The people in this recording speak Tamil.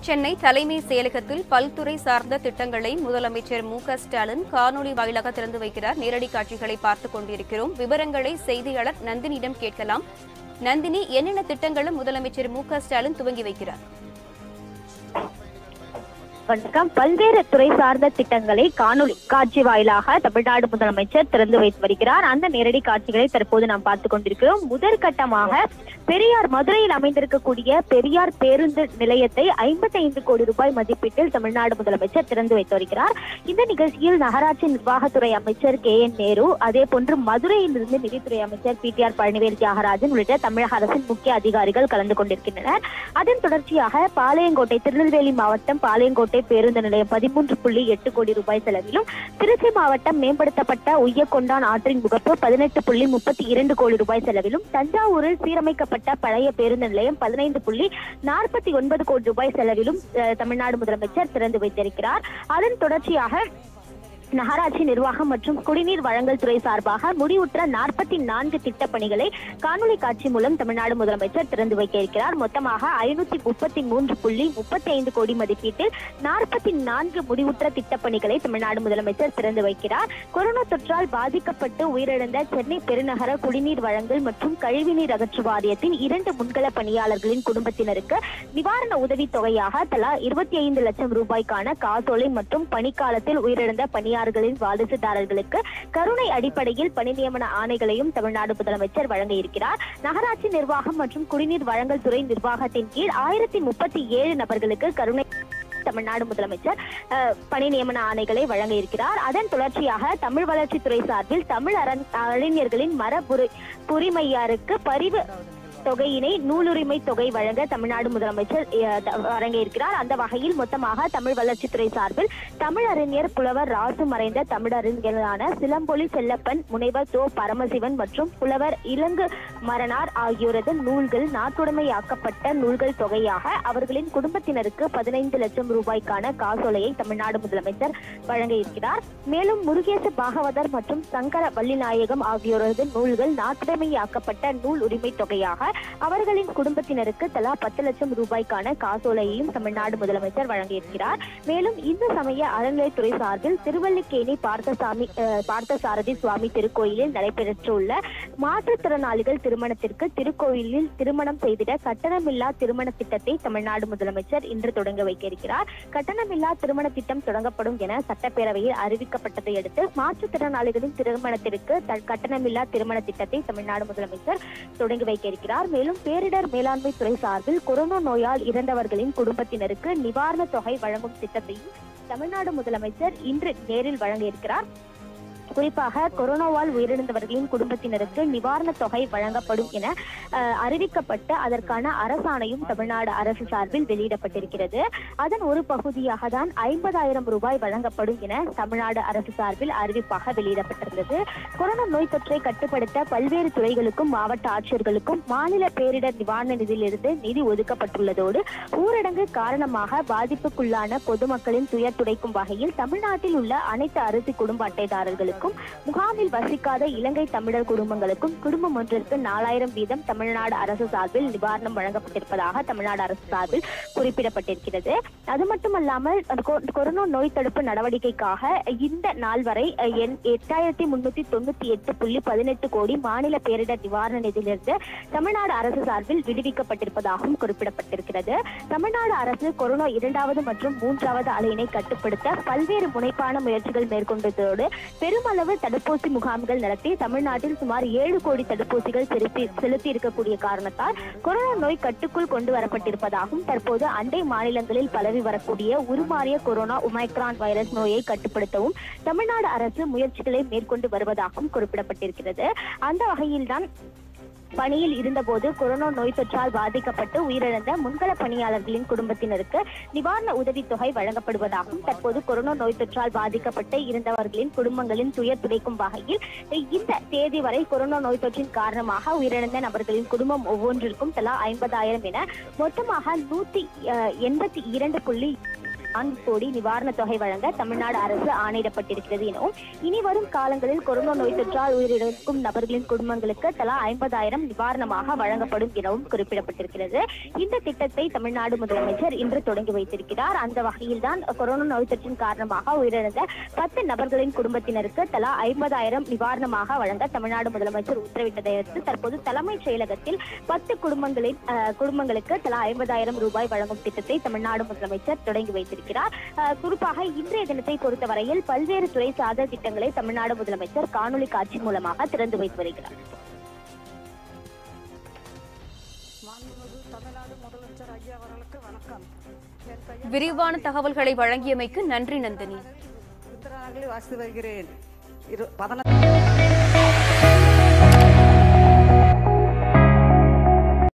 சென்னை தலைமை செயலகத்தில் பல்துறை சார்ந்த திட்டங்களை முதலமைச்சர் மு க ஸ்டாலின் காணொலி வாயிலாக திறந்து வைக்கிறார் நேரடி காட்சிகளை பார்த்துக் கொண்டிருக்கிறோம் விவரங்களை செய்தியாளர் நந்தினியிடம் கேட்கலாம் நந்தினி என்னென்ன திட்டங்களும் முதலமைச்சர் மு க ஸ்டாலின் துவங்கி வைக்கிறார் வணக்கம் பல்வேறு துறை சார்ந்த திட்டங்களை காணொலி காட்சி வாயிலாக தமிழ்நாடு முதலமைச்சர் திறந்து வைத்து வருகிறார் அந்த நேரடி காட்சிகளை தற்போது நாம் பார்த்துக் கொண்டிருக்கிறோம் முதற்கட்டமாக பெரியார் மதுரையில் அமைந்திருக்கக்கூடிய பெரியார் பேருந்து நிலையத்தை 55 கோடி ரூபாய் மதிப்பீட்டில் தமிழ்நாடு முதலமைச்சர் திறந்து வைத்து வருகிறார் இந்த நிகழ்ச்சியில் நகராட்சி நிர்வாகத்துறை அமைச்சர் கே என் நேரு அதே போன்று மதுரையிலிருந்து நிதித்துறை அமைச்சர் P T R Palanivel Thiagarajan உள்ளிட்ட தமிழக அரசின் முக்கிய அதிகாரிகள் கலந்து கொண்டிருக்கின்றனர் அதன் தொடர்ச்சியாக பாளையங்கோட்டை திருநெல்வேலி மாவட்டம் பாளையங்கோட்டை பேருந்து நிலையம் பதிமூன்று புள்ளி எட்டு கோடி ரூபாய் செலவிலும் திருச்சி மாவட்டம் மேம்படுத்தப்பட்ட உய்யக்கொண்டான் ஆற்றின் முகப்பு பதினெட்டு புள்ளி முப்பத்தி இரண்டு கோடி ரூபாய் செலவிலும் தஞ்சாவூரில் சீரமைக்கப்பட்ட பழைய பேருந்து நிலையம் பதினைந்து புள்ளி நாற்பத்தி ஒன்பது கோடி ரூபாய் செலவிலும் அஹ், தமிழ்நாடு முதலமைச்சர் திறந்து வைத்திருக்கிறார் அதன் தொடர்ச்சியாக நகராட்சி நிர்வாகம் மற்றும் குடிநீர் வழங்கல் துறை சார்பாக முடிவுற்ற நாற்பத்தி நான்கு திட்டப் பணிகளை காணொலி காட்சி மூலம் தமிழ்நாடு முதலமைச்சர் திறந்து வைக்க இருக்கிறார் மொத்தமாக ஐநூத்தி முப்பத்தி மூன்று புள்ளி முப்பத்தி ஐந்து கோடி மதிப்பீட்டில் நாற்பத்தி நான்கு முடிவுற்ற திட்டப் பணிகளை தமிழ்நாடு முதலமைச்சர் திறந்து வைக்கிறார் கொரோனா தொற்றால் பாதிக்கப்பட்டு உயிரிழந்த சென்னை பெருநகர குடிநீர் வழங்கல் மற்றும் கழிவுநீர் அகற்று வாரியத்தின் இரண்டு முன்கள பணியாளர்களின் குடும்பத்தினருக்கு நிவாரண உதவித் தொகையாக தலா இருபத்தி ஐந்து லட்சம் ரூபாய்க்கான காசோலை மற்றும் பணிக்காலத்தில் உயிரிழந்த பணியாளர்களின் வாரிசுதாரர்களுக்கு கருணை அடிப்படையில் பணி நியமன ஆணைகளையும் தமிழ்நாடு முதலமைச்சர் வழங்க இருக்கிறார் நகராட்சி நிர்வாகம் மற்றும் குடிநீர் வழங்கல் துறை நிர்வாகத்தின் கீழ் ஆயிரத்தி முப்பத்தி ஏழு நபர்களுக்கு கருணை தமிழ்நாடு முதலமைச்சர் அஹ், பணி நியமன ஆணைகளை வழங்க இருக்கிறார் அதன் தொடர்ச்சியாக தமிழ் வளர்ச்சித்துறை சார்பில் தமிழ் அரண் அறிஞர்களின் மரபுரி புரிமையாருக்கு பரிவு தொகையினை நூலுரிமை தொகை வழங்க தமிழ்நாடு முதலமைச்சர் அஹ், த- வழங்க இருக்கிறார் அந்த வகையில் மொத்தமாக தமிழ் வளர்ச்சித்துறை சார்பில் தமிழறிஞர் புலவர் ராசு மறைந்த தமிழறிஞர்களான சிலம்பொலி செல்லப்பன் முனைவர் தோ பரமசிவன் மற்றும் புலவர் இலங்கு மரணார் ஆகியோரது நூல்கள் நாட்டுடைமையாக்கப்பட்ட நூல்கள் தொகையாக அவர்களின் குடும்பத்தினருக்கு பதினைந்து லட்சம் ரூபாய்க்கான காசோலையை தமிழ்நாடு முதலமைச்சர் வழங்க இருக்கிறார் மேலும் முருகேச பாகவதர் மற்றும் சங்கர வள்ளிநாயகம் ஆகியோரது நூல்கள் நாட்டுடைமையாக்கப்பட்ட நூல் உரிமை தொகையாக அவர்களின் குடும்பத்தினருக்கு தலா பத்து லட்சம் ரூபாய்க்கான காசோலையையும் தமிழ்நாடு முதலமைச்சர் வழங்கியிருக்கிறார் மேலும் இந்து சமய அறநிலைத்துறை சார்பில் திருவல்லிக்கேணி பார்த்தசாமி அஹ், பார்த்தசாரதி சுவாமி திருக்கோயிலில் நடைபெற்றுள்ள மாற்றுத்திறனாளிகள் திருமணத்திற்கு திருக்கோயிலில் திருமணம் செய்திட கட்டணமில்லா திருமண திட்டத்தை தமிழ்நாடு முதலமைச்சர் இன்று தொடங்க வைக்க இருக்கிறார் கட்டணமில்லா திருமண திட்டம் தொடங்கப்படும் என சட்டப்பேரவையில் அறிவிக்கப்பட்டதை அடுத்து மாற்றுத்திறனாளிகளின் திருமணத்திற்கு த- கட்டணமில்லா திருமண திட்டத்தை தமிழ்நாடு முதலமைச்சர் தொடங்கி வைக்க இருக்கிறார் மேலும் பேரிடர் மேலாண்மை துறை சார்பில் கொரோனா நோயால் இறந்தவர்களின் குடும்பத்தினருக்கு நிவாரணத் தொகை வழங்கும் திட்டத்தையும் தமிழ்நாடு முதலமைச்சர் இன்று நேரில் வழங்க இருக்கிறார் குறிப்பாக கொரோனாவால் உயிரிழந்தவர்களின் குடும்பத்தினருக்கு நிவாரணத் தொகை வழங்கப்படும் என அஹ், அறிவிக்கப்பட்டு அதற்கான அரசாணையும் தமிழ்நாடு அரசு சார்பில் வெளியிடப்பட்டிருக்கிறது அதன் ஒரு பகுதியாக தான் ஐம்பதாயிரம் ரூபாய் வழங்கப்படும் என தமிழ்நாடு அரசு சார்பில் அறிவிப்பாக வெளியிடப்பட்டிருந்தது கொரோனா நோய் தொற்றை கட்டுப்படுத்த பல்வேறு துறைகளுக்கும் மாவட்ட ஆட்சியர்களுக்கும் மாநில பேரிடர் நிவாரண நிதியிலிருந்து நிதி ஒதுக்கப்பட்டுள்ளதோடு ஊரடங்கு காரணமாக பாதிப்புக்குள்ளான பொதுமக்களின் துயர் துடைக்கும் வகையில் தமிழ்நாட்டில் உள்ள அனைத்து அரிசி குடும்ப அட்டைதாரர்களுக்கும் முகாமில் வசிக்காத இலங்கை தமிழர் குடும்பங்களுக்கும் குடும்பம் ஒன்றிற்கு நாலாயிரம் வீதம் தமிழ்நாடு அரசு சார்பில் நிவாரணம் வழங்கப்பட்டிருப்பதாக தமிழ்நாடு அரசு சார்பில் குறிப்பிடப்பட்டிருக்கிறது அது மட்டுமல்லாமல் அந்த கொ- கொரோனா நோய் தடுப்பு நடவடிக்கைக்காக இந்த நாள் வரை அஹ், எண் எட்டாயிரத்தி முன்னூத்தி தொண்ணூத்தி எட்டு புள்ளி பதினெட்டு கோடி மாநில பேரிடர் நிவாரண நிதியிலிருந்து தமிழ்நாடு அரசு சார்பில் விடுவிக்கப்பட்டிருப்பதாகவும் குறிப்பிடப்பட்டிருக்கிறது தமிழ்நாடு அரசு கொரோனா இரண்டாவது மற்றும் மூன்றாவது அலையினை கட்டுப்படுத்த பல்வேறு முனைப்பான முயற்சிகள் மேற்கொண்டதோடு பெருமளவு தடுப்பூசி முகாம்கள் நடத்தி தமிழ்நாட்டில் சுமார் ஏழு கோடி தடுப்பூசிகள் செலுத்தி செலுத்தி இருக்கக்கூடிய காரணத்தால் கொரோனா நோய் கட்டுக்குள் கொண்டு வரப்பட்டிருப்பதாகவும் தற்போது அண்டை மாநிலங்களில் பரவி வரக்கூடிய உருமாறிய கொரோனா ஒமைக்ரான் வைரஸ் நோயை கட்டுப்படுத்தவும் தமிழ்நாடு அரசு முயற்சிகளை மேற்கொண்டு வருவதாகவும் குறிப்பிடப்பட்டிருக்கிறது அந்த வகையில்தான் பணியில் இருந்தபோது கொரோனா நோய் தொற்றால் பாதிக்கப்பட்டு உயிரிழந்த முன்கள பணியாளர்களின் குடும்பத்தினருக்கு நிவாரண உதவித் தொகை வழங்கப்படுவதாகவும் தற்போது கொரோனா நோய் தொற்றால் பாதிக்கப்பட்டு இருந்தவர்களின் குடும்பங்களின் துயர் துடைக்கும் வகையில் இந்த தேதி வரை கொரோனா நோய் தொற்றின் காரணமாக உயிரிழந்த நபர்களின் குடும்பம் ஒவ்வொன்றிற்கும் தலா ஐம்பதாயிரம் என மொத்தமாக நூத்தி அஹ், எண்பத்தி இரண்டு புள்ளி நான்கு கோடி நிவாரணத் தொகை வழங்க தமிழ்நாடு அரசு ஆணையிடப்பட்டிருக்கிறது எனவும் இனி வரும் காலங்களில் கொரோனா நோய் தொற்றால் உயிரிழக்கும் நபர்களின் குடும்பங்களுக்கு தலா ஐம்பதாயிரம் நிவாரணமாக வழங்கப்படும் எனவும் குறிப்பிடப்பட்டிருக்கிறது இந்த திட்டத்தை தமிழ்நாடு முதலமைச்சர் இன்று தொடங்கி வைத்திருக்கிறார் அந்த வகையில் தான் கொரோனா நோய் தொற்றின் காரணமாக உயிரிழந்த பத்து நபர்களின் குடும்பத்தினருக்கு தலா ஐம்பதாயிரம் நிவாரணமாக வழங்க தமிழ்நாடு முதலமைச்சர் உத்தரவிட்டதை அடுத்து தற்போது தலைமைச் செயலகத்தில் பத்து குடும்பங்களின் அஹ், குடும்பங்களுக்கு தலா ஐம்பதாயிரம் ரூபாய் வழங்கும் திட்டத்தை தமிழ்நாடு முதலமைச்சர் தொடங்கி வைத்திருக்கிறார் அஹ், குறிப்பாக இன்றைய தினத்தை பொறுத்தவரையில் பல்வேறு துறை சார்ந்த திட்டங்களை தமிழ்நாடு முதலமைச்சர் காணொலி காட்சி மூலமாக திறந்து வைத்து வருகிறார் மாண்புமிகு தமிழ்நாடு முதலமைச்சர் ஐயா அவர்களுக்கு வணக்கம் என் பெயர் விரிவான தகவல்களை வழங்கியமைக்கு நன்றி நந்தினி உத்தரநாகலி வாசித்து வருகிறேன் இரு பதின